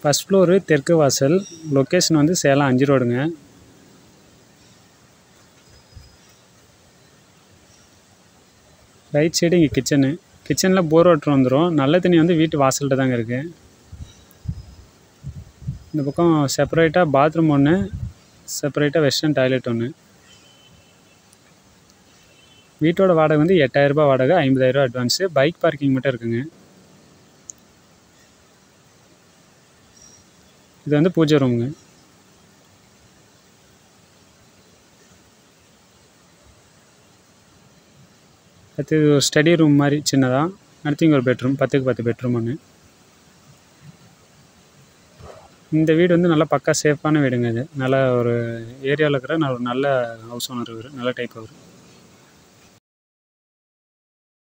first floor தெற்கு வாசல் location வந்து சேலம் அஞ்சு ரோடுங்க ரைட் சைடு இங்கே கிச்சனு கிச்சனில் போர் வாட்டர் வந்துடும் நல்ல தண்ணி வந்து வீட்டு வாசல்கிட்ட தாங்க இருக்குது இந்த பக்கம் செப்பரேட்டாக பாத்ரூம் ஒன்று செப்பரேட்டாக வெஸ்டர்ன் டாய்லெட் ஒன்று வீட்டோட வாடகை வந்து எட்டாயிரரூபா வாடகை ஐம்பதாயிரரூபா அட்வான்ஸு பைக் பார்க்கிங் மட்டும் இருக்குங்க இது வந்து பூஜை ரூமுங்க அடுத்து இது ஒரு ஸ்டடி ரூம் மாதிரி சின்னதாக அடுத்து இங்கே ஒரு பெட்ரூம் பத்துக்கு பத்து பெட்ரூம் ஒன்று இந்த வீடு வந்து நல்லா பக்கா சேஃபான வீடுங்க இது நல்ல ஒரு ஏரியாவில் இருக்கிற நல்ல நல்ல ஹவுஸ் ஓனர் இவர் நல்ல டைப் அவர்